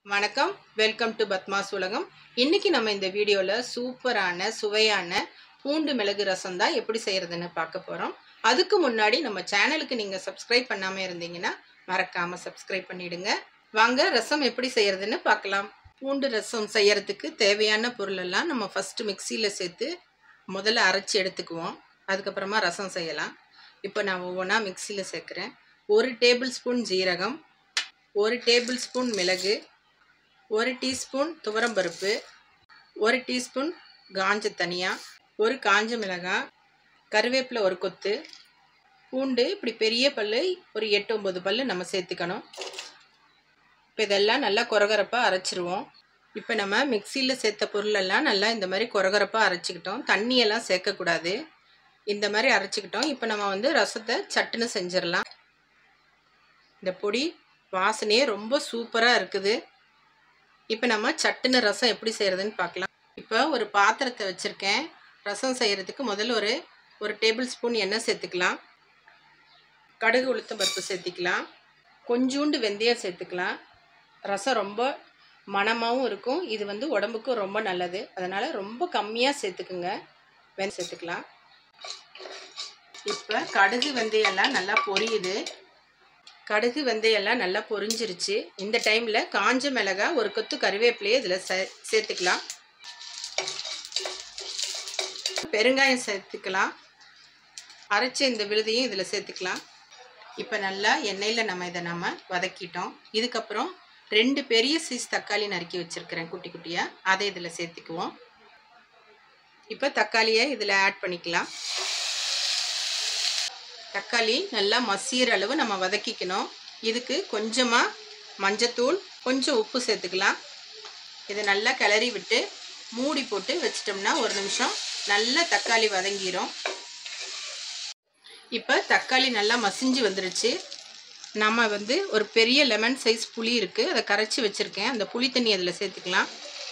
வணக்கம் welcome to Padma's உலகம் இன்னைக்கு நம்ம இந்த வீடியோவில் சூப்பரான சுவையான பூண்டு மிளகு ரசம் தான் எப்படி செய்கிறதுன்னு பார்க்க போகிறோம் அதுக்கு முன்னாடி நம்ம சேனலுக்கு நீங்கள் சப்ஸ்கிரைப் பண்ணாமல் இருந்தீங்கன்னா மறக்காமல் சப்ஸ்கிரைப் பண்ணிடுங்க வாங்க ரசம் எப்படி செய்கிறதுன்னு பார்க்கலாம் பூண்டு ரசம் செய்யறதுக்கு தேவையான பொருளெல்லாம் நம்ம ஃபஸ்ட்டு மிக்சியில் சேர்த்து முதல்ல அரைச்சி எடுத்துக்குவோம் அதுக்கப்புறமா ரசம் செய்யலாம் இப்போ நான் ஒவ்வொன்றா மிக்சியில் சேர்க்குறேன் ஒரு டேபிள் ஸ்பூன் ஜீரகம் ஒரு டேபிள் ஸ்பூன் மிளகு ஒரு டீஸ்பூன் துவரம்பருப்பு ஒரு டீஸ்பூன் காஞ்ச தனியா ஒரு காஞ்ச மிளகாய் கருவேப்பிலை ஒரு கொத்து பூண்டு இப்படி பெரிய பல் ஒரு எட்டு ஒம்பது பல் நம்ம சேர்த்துக்கணும் இப்போ இதெல்லாம் நல்லா கொரகரப்பாக அரைச்சிருவோம் இப்போ நம்ம மிக்சியில் சேர்த்த பொருளெல்லாம் நல்லா இந்த மாதிரி கொரகரப்பாக அரைச்சிக்கிட்டோம் தண்ணியெல்லாம் சேர்க்கக்கூடாது இந்த மாதிரி அரைச்சிக்கிட்டோம் இப்போ நம்ம வந்து ரசத்தை சட்டுன்னு செஞ்சிடலாம் இந்த பொடி வாசனையே ரொம்ப சூப்பராக இருக்குது இப்போ நம்ம சட்டுன்னு ரசம் எப்படி செய்கிறதுன்னு பார்க்கலாம் இப்போ ஒரு பாத்திரத்தை வச்சுருக்கேன் ரசம் செய்கிறதுக்கு முதல்ல ஒரு ஒரு டேபிள் ஸ்பூன் எண்ணெய் சேர்த்துக்கலாம் கடுகு உளுத்தம் பருப்பு சேர்த்திக்கலாம் கொஞ்சூண்டு வெந்தயம் சேர்த்துக்கலாம் ரசம் ரொம்ப மணமாகவும் இருக்கும் இது வந்து உடம்புக்கும் ரொம்ப நல்லது அதனால் ரொம்ப கம்மியாக சேர்த்துக்குங்க வெந்தயம் சேர்த்துக்கலாம் இப்போ கடுகு வெந்தயம்லாம் நல்லா பொரியுது கடுகு வெந்தயம்லாம் நல்லா பொரிஞ்சிருச்சு இந்த டைமில் காஞ்ச மிளகா ஒரு கொத்து கருவேப்பிலையை இதில் சே சேர்த்துக்கலாம் பெருங்காயம் சேர்த்துக்கலாம் அரைச்ச இந்த விழுதையும் இதில் சேர்த்துக்கலாம் இப்போ நல்லா எண்ணெயில் நம்ம இதை நம்ம வதக்கிட்டோம் இதுக்கப்புறம் ரெண்டு பெரிய சைஸ் தக்காளி நறுக்கி வச்சுருக்கிறேன் குட்டி குட்டியாக அதை இதில் சேர்த்துக்குவோம் இப்போ தக்காளியை இதில் ஆட் பண்ணிக்கலாம் தக்காளி நல்லா மசிகிற அளவு நம்ம வதக்கிக்கணும் இதுக்கு கொஞ்சமாக மஞ்சத்தூள் கொஞ்சம் உப்பு சேர்த்துக்கலாம் இதை நல்லா கிளறி விட்டு மூடி போட்டு வச்சிட்டோம்னா ஒரு நிமிஷம் நல்லா தக்காளி வதங்கிரும் இப்போ தக்காளி நல்லா மசிஞ்சு வந்துருச்சு நம்ம வந்து ஒரு பெரிய லெமன் சைஸ் புளி இருக்குது அதை கரைச்சி வச்சுருக்கேன் அந்த புளி தண்ணி அதில் சேர்த்துக்கலாம்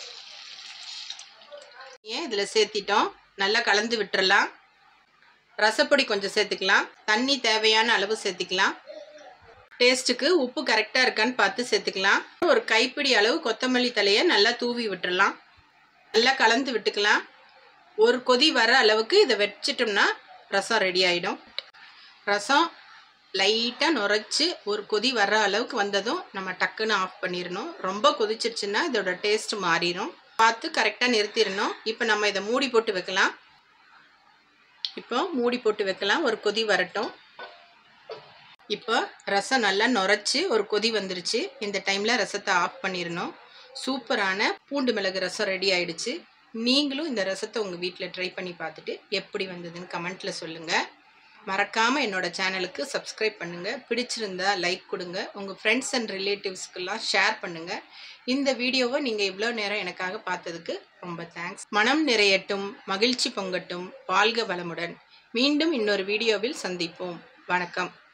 ஏன் இதில் சேர்த்திட்டோம் நல்லா கலந்து விட்டுறலாம் ரசப்பொடி கொஞ்சம் சேர்த்துக்கலாம் தண்ணி தேவையான அளவு சேர்த்துக்கலாம் டேஸ்ட்டுக்கு உப்பு கரெக்டாக இருக்கான்னு பார்த்து சேர்த்துக்கலாம் ஒரு கைப்பிடி அளவு கொத்தமல்லி தலையை நல்லா தூவி விட்டுறலாம் நல்லா கலந்து விட்டுக்கலாம் ஒரு கொதி வர அளவுக்கு இதை வச்சிட்டோம்னா ரசம் ரெடி ஆகிடும் ரசம் லைட்டாக நுரைச்சி ஒரு கொதி வர்ற அளவுக்கு வந்ததும் நம்ம டக்குன்னு ஆஃப் பண்ணிடணும் ரொம்ப கொதிச்சிருச்சுன்னா இதோட டேஸ்ட் மாறிடும் பார்த்து கரெக்டாக நிறுத்திடணும் இப்போ நம்ம இதை மூடி போட்டு வைக்கலாம் இப்போ மூடி போட்டு வைக்கலாம் ஒரு கொதி வரட்டும் இப்போ ரசம் நல்லா நுரைச்சி ஒரு கொதி வந்துருச்சு இந்த டைமில் ரசத்தை ஆஃப் பண்ணிடணும் சூப்பரான பூண்டு மிளகு ரசம் ரெடி ஆயிடுச்சு நீங்களும் இந்த ரசத்தை உங்கள் வீட்டில் ட்ரை பண்ணி பார்த்துட்டு எப்படி வந்ததுன்னு கமெண்ட்டில் சொல்லுங்கள் மறக்காமல் என்னோட சேனலுக்கு சப்ஸ்கிரைப் பண்ணுங்கள் பிடிச்சிருந்தா லைக் கொடுங்க உங்கள் ஃப்ரெண்ட்ஸ் அண்ட் ரிலேட்டிவ்ஸ்க்கெல்லாம் ஷேர் பண்ணுங்கள் இந்த வீடியோவை நீங்கள் இவ்வளோ நேரம் எனக்காக பார்த்ததுக்கு ரொம்ப தேங்க்ஸ் மனம் நிறையட்டும் மகிழ்ச்சி பொங்கட்டும் வாழ்க வளமுடன் மீண்டும் இன்னொரு வீடியோவில் சந்திப்போம் வணக்கம்